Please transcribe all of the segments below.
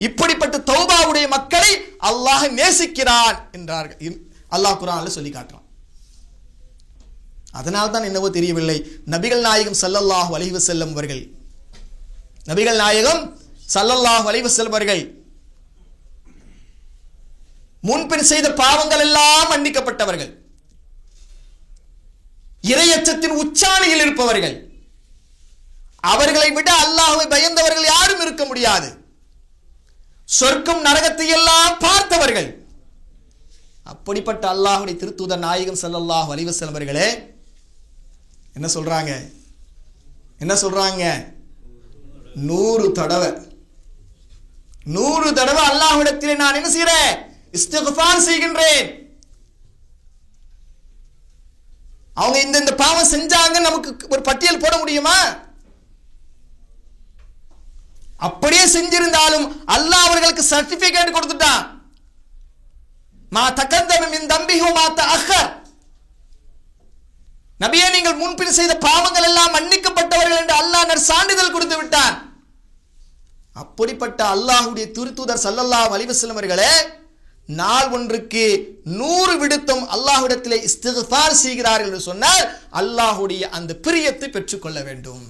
இப்படிப்பட்ட தௌபாவுடைய மக்களை அல்லாஹ் நேசிக்கிறான் என்றார்கள் இன்- அல்லாஹ் குரான்ல சொல்லி காட்டுறான் அதனால் தான் என்னவோ தெரியவில்லை நபிகள் நாயகம் ஸல்லல்லாஹு அலைஹி வஸல்லம் அவர்கள் நபிகள் நாயகம் ஸல்லல்லாஹு அலைஹி வஸல்லம் அவர்கள் முன்பின் செய்த பாவங்கள் எல்லாம் மன்னிக்கப்பட்டவர்கள் இரையச்சத்தின் உச்சாணியில் இருப்பவர்கள் அவர்களை விட அல்லாஹ்வை பயந்தவர்கள் யாரும் இருக்க முடியாது சொர்க்கம் நரகத்தை எல்லாம் பார்த்தவர்கள் அப்படிப்பட்ட அல்லாஹ்வுடைய திருத்தூதர் நாயகம் ஸல்லல்லாஹு அலைஹி வஸல்லம் அவர்களே என்ன சொல்றாங்க என்ன சொல்றாங்க நூறு தடவை நூறு தடவை அல்லாஹ்விடத்திலே நான் என்ன செய்கிறேன் இஸ்திக்ஃபார் செய்கின்றேன் அவங்க இந்த இந்த பாவம் செஞ்சாங்க நமக்கு ஒரு பட்டியல் போட முடியுமா அப்படியே செஞ்சிருந்தாலும் அல்லாஹ் அவர்களுக்கு சர்டிபிகேட் கொடுத்துட்டான் மா தக்கந்தம மின் தம்பிஹு மா தஅக்கர் நபியே நீங்கள் முன்பின் செய்த பாவங்கள் எல்லாம் மன்னிக்கப்பட்டவர்கள் என்று அல்லாஹ் நற் சான்றிதழ் கொடுத்து விட்டான் அப்படிப்பட்ட அல்லாஹ்வுடைய திருத்தூதர் ஸல்லல்லாஹு அலைஹி வஸல்லம் அவர்களே நாள் ஒன்றுக்கு நூறு விடுத்தம் அல்லாஹ்விடத்திலே இஸ்திக்ஃபார் செய்கிறார்கள் என்று சொன்னால் அல்லாஹ்வுடைய அந்த பிரியத்தை பெற்றுக்கொள்ள வேண்டும்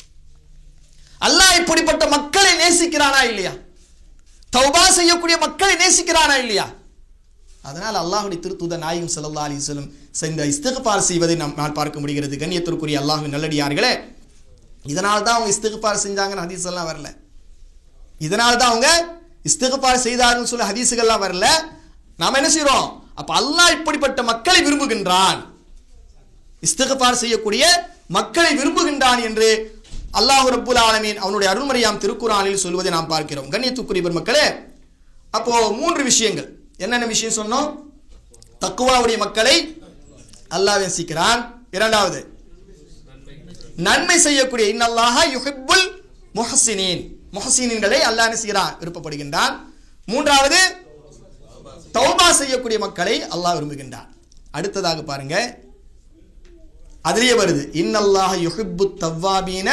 அல்லாஹ் இப்படிப்பட்ட மக்களை நேசிக்கிறானா இல்லையா தௌபா செய்யக்கூடிய மக்களை நேசிக்கிறானா இல்லையா அதனால் அல்லாஹ்வுடைய திருத்தூதர் நாயகம் ஸல்லல்லாஹு அலைஹி வஸல்லம் இந்த இஸ்திக்பார் செய்வதை நாம் நான் பார்க்க முடிகிறது கண்ணியத்திற்குரிய அல்லாஹ்வின் நல்லடியார்களே இதனால் தான் அவங்க இஸ்திக்பார் செஞ்சாங்கன்னு ஹதீஸ் எல்லாம் வரல இதனால் தான் அவங்க இஸ்திக்பார் செய்தார்கள் சொல்ல ஹதீஸுகள்லாம் வரல நாம என்ன செய்றோம் அப்ப அல்லாஹ் இப்படிப்பட்ட மக்களை விரும்புகின்றான் இஸ்திக்பார் செய்யக்கூடிய மக்களை விரும்புகின்றான் என்று அல்லாஹ் ரப்புல் ஆலமீன் அவனுடைய அருள்மறையாம் திருக்குறானில் சொல்வதை நாம் பார்க்கிறோம் கண்ணியத்துக்குரிய பெருமக்களே அப்போ மூன்று விஷயங்கள் என்னென்ன விஷயம் சொன்னோம் தக்குவாவுடைய மக்களை அல்லாஹ் நேசிக்கிறான் இரண்டாவது நன்மை செய்யக்கூடிய இன்னல்லாஹ யுஹிப்புல் முஹ்சினீன் முஹ்சினீன்களை அல்லாஹ் என்ன செய்கிறான் விருப்பப்படுகின்றான் மூன்றாவது தௌபா செய்யக்கூடிய மக்களை அல்லாஹ் விரும்புகின்றான் அடுத்ததாக பாருங்க அதிலேயே வருது இன்னல்லாஹ யுஹிப்பு தவ்வாபீன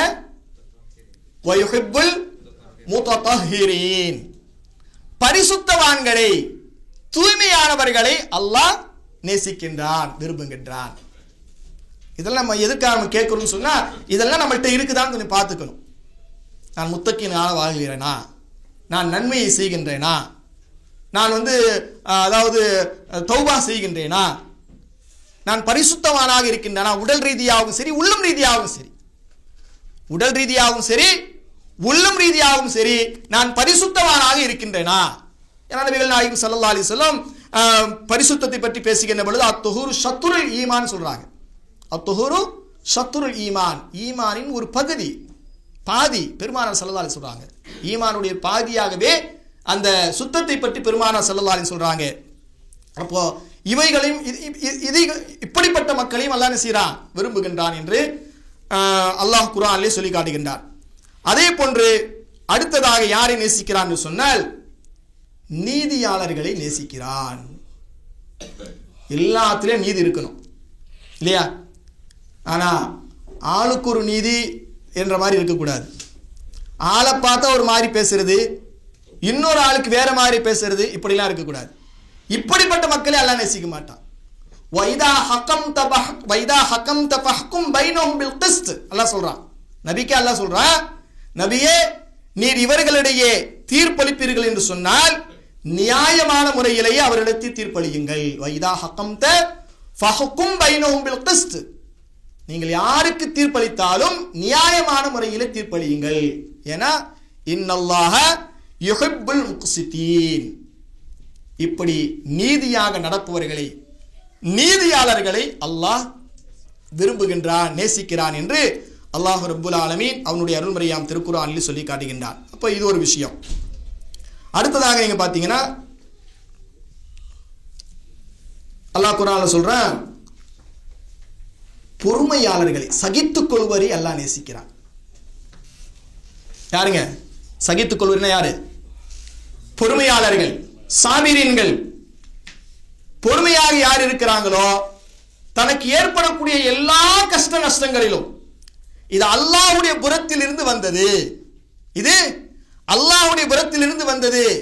வ யுஹிப்புல் முத்தஹிரீன் பரிசுத்தவான்களை தூய்மையானவர்களை அல்லாஹ் நேசிக்கின்றான் விரும்புகின்றான் இதெல்லாம் நம்ம எதுக்காக நம்ம கேட்கணும்னு சொன்னா இதெல்லாம் நம்மள்ட்ட இருக்குதான்னு கொஞ்சம் பார்த்துக்கணும் நான் முத்தக்கினால வாழ்கிறேனா நான் நன்மையை செய்கின்றேனா நான் வந்து அஹ், அதாவது அஹ், தௌபா செய்கின்றேனா நான் பரிசுத்தவானாக இருக்கின்றேனா உடல் ரீதியாகவும் சரி உள்ளம் ரீதியாகவும் சரி உடல் ரீதியாகவும் சரி உள்ளம் ரீதியாகவும் சரி நான் பரிசுத்தவானாக இருக்கின்றேனா ஏன்னா நபிகள் நாயகம் ஸல்லல்லாஹு அலைஹி வஸல்லம் ஆஹ், பரிசுத்தத்தை பற்றி பேசுகின்ற பொழுது அத்துஹூரு ஷத்துருல் ஈமான் சொல்றாங்க அத்துஹூரு ஷத்துருல் ஈமான் ஈமானின் ஒரு பகுதி பாதி பெருமானார் ஸல்லல்லாஹு அலைஹி சொல்றாங்க ஈமானுடைய பாதியாகவே அந்த சுத்தத்தை பற்றி பெருமானார் ஸல்லல்லாஹு அலைஹி சொல்றாங்க அப்போ இவைகளையும் இது- இது- இது இப்படிப்பட்ட மக்களையும் அல்லாஹ் என்ன செய்கிறான் விரும்புகின்றான் என்று ஆஹ், அல்லாஹ் குர்ஆனிலே சொல்லி காட்டுகின்றான் அதே போன்று அடுத்ததாக யாரை நேசிக்கிறான் என்று சொன்னால் நீதியாளர்களை நேசிக்கிறான் எல்லாத்துலேயும் நீதி இருக்கணும் இல்லையா ஆனா ஆளுக்கு ஒரு நீதி என்ற மாதிரி இருக்கக்கூடாது ஆளை பார்த்தா ஒரு மாதிரி பேசுறது இன்னொரு ஆளுக்கு வேற மாதிரி பேசுறது இப்படிலாம் இருக்கக்கூடாது இப்படிப்பட்ட மக்களை எல்லாம் நேசிக்க மாட்டான் வைதா ஹக்கம் தபஹ் வைதா ஹக்கம் தபஹ்கும் பைனஹும் பில் கிஸ்த் அல்லாஹ் சொல்றான் நபிக்கு அல்லாஹ் சொல்றான் நபியே நீர் இவர்களிடையே தீர்ப்பளிப்பீர்கள் என்று சொன்னால் நியாயமான முறையிலேயே அவர்களிடத்தில் தீர்ப்பளியுங்கள் வைதா ஹக்கம் த ஃபஹ்கும் பைனஹும் பில் கிஸ்த் நீங்கள் யாருக்கு தீர்ப்பளித்தாலும் நியாயமான முறையிலே தீர்ப்பளியுங்கள் ஏன்னா இன்னல்லாஹ யுஹிப்புல் முக்சிதீன் இப்படி நீதியாக நடப்பவர்களை நீதியாளர்களை அல்லாஹ் விரும்புகின்றான் நேசிக்கிறான் என்று அல்லாஹ் ரப்புல் ஆலமீன் அவனுடைய அருள்முறையாம் திருக்குறானில் சொல்லி காட்டுகின்றான் அப்போ இது ஒரு விஷயம் அடுத்ததாக நீங்க பார்த்தீங்கன்னா அல்லாஹ் குரான்ல சொல்றான் பொறுமையாளர்களை சகித்துக் கொள்வரை அல்லாஹ் நேசிக்கிறான் யாருங்க சகித்துக் கொள்வர்னா யாரு பொறுமையாளர்கள் சாமிரீன்கள் பொறுமையாக யார் இருக்கிறாங்களோ தனக்கு ஏற்படக்கூடிய எல்லா கஷ்ட நஷ்டங்களிலும் இது அல்லாஹ்வுடைய புறத்தில் இருந்து வந்தது இது அல்லாஹ்வுடைய புறத்திலிருந்து வந்தது